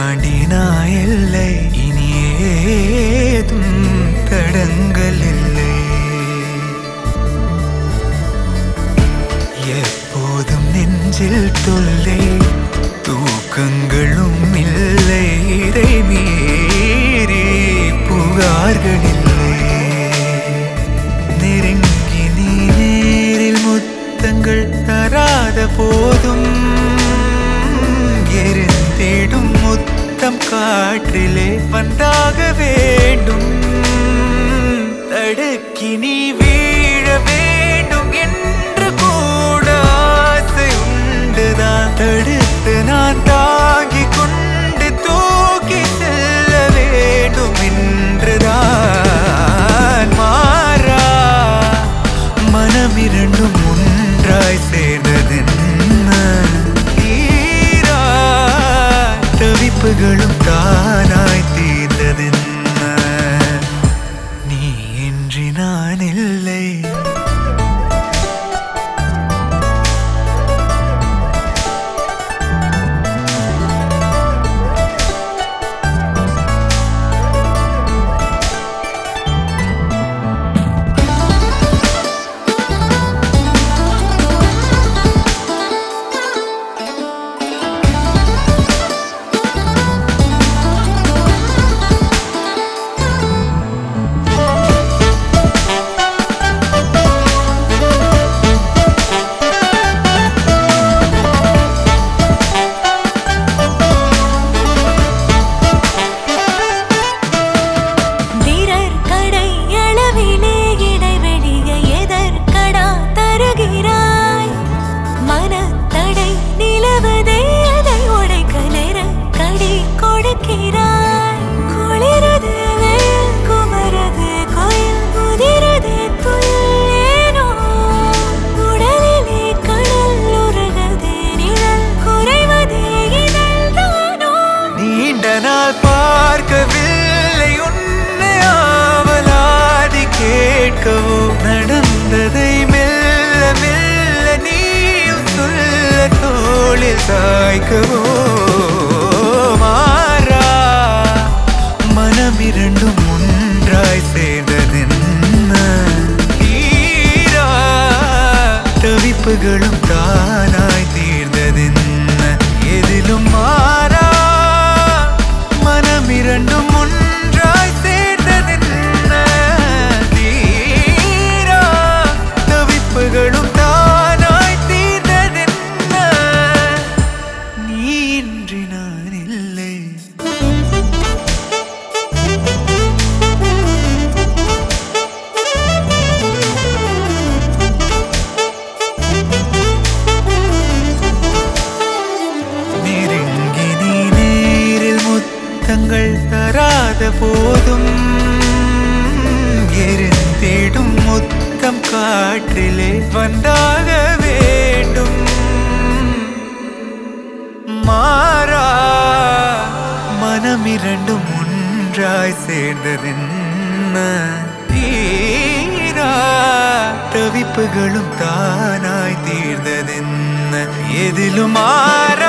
தாண்டி நான் இல்லை இனி ஏதும் தடங்கள் இல்லை எப்போதும் நெஞ்சில் தொல்லை தூக்கங்களும் இல்லை இதை மீறி புகார்கள் இல்லை நெருங்கி நீ நேரில் முத்தங்கள் தராத போதும் எரிந்திடும் முத்தம் காற்றிலே வந்தாக வேண்டும் தடுக்கி நீ வீழ வேண்டும் என்று கூட ஆசை உண்டுதான் தடுத்து நான் தாங்கிக் கொண்டு தூக்கி செல்ல வேண்டும் என்றுதான் மாறா மனம் இரண்டும் ஒன்றாய் சேர்ந்ததென்ன ஈரா தவிப்புகளும் தானாய் தீர்ந்ததென்ன நீ இன்றி நான் இல்லை வீரர் கடை அளவிலே இடைவெளிய எதற்கடா தருகிறாய் மனத்தடை நிலவதை அதை உடைக்க நெருக்கடி கொடுக்கிறாய் குளிரது வெயில் குமரது கோயில் முதிரது துள்ளேனோ உடலிலே கடல் உருகது நிழல் குறைவது இதழ்தானோ நீண்ட நாள் பார்க்கவில்லை உன்னை ஆவலாதி கேட்கவோ நடந்ததை மெல்ல மெல்ல நீயும் சொல்ல தோளில் சாய்க்கவோ மாறா மனம் இரண்டும் ஒன்றாய் சேர்ந்ததென்ன ஈரா தவிப்புகளும் தானாய் தீர்ந்ததென்ன எதிலும் மாறா மனம் இரண்டும் ஒன்றாய் சேர்ந்ததென்ன தீரா தவிப்புகளும் தானாய் தீர்ந்ததென்ன நீ இன்றி நான் இல்லை நெருங்கி நீ நேரில் முத்தங்கள் தராத போதும் எரிந்திடும் முத்தம் காற்றிலே வந்தாக வேண்டும் மாறா மனம் இரண்டும் ஒன்றாய் சேர்ந்ததென்ன தீரா தவிப்புகளும் தானாய் தீர்ந்ததென்ன எதிலும் மாறா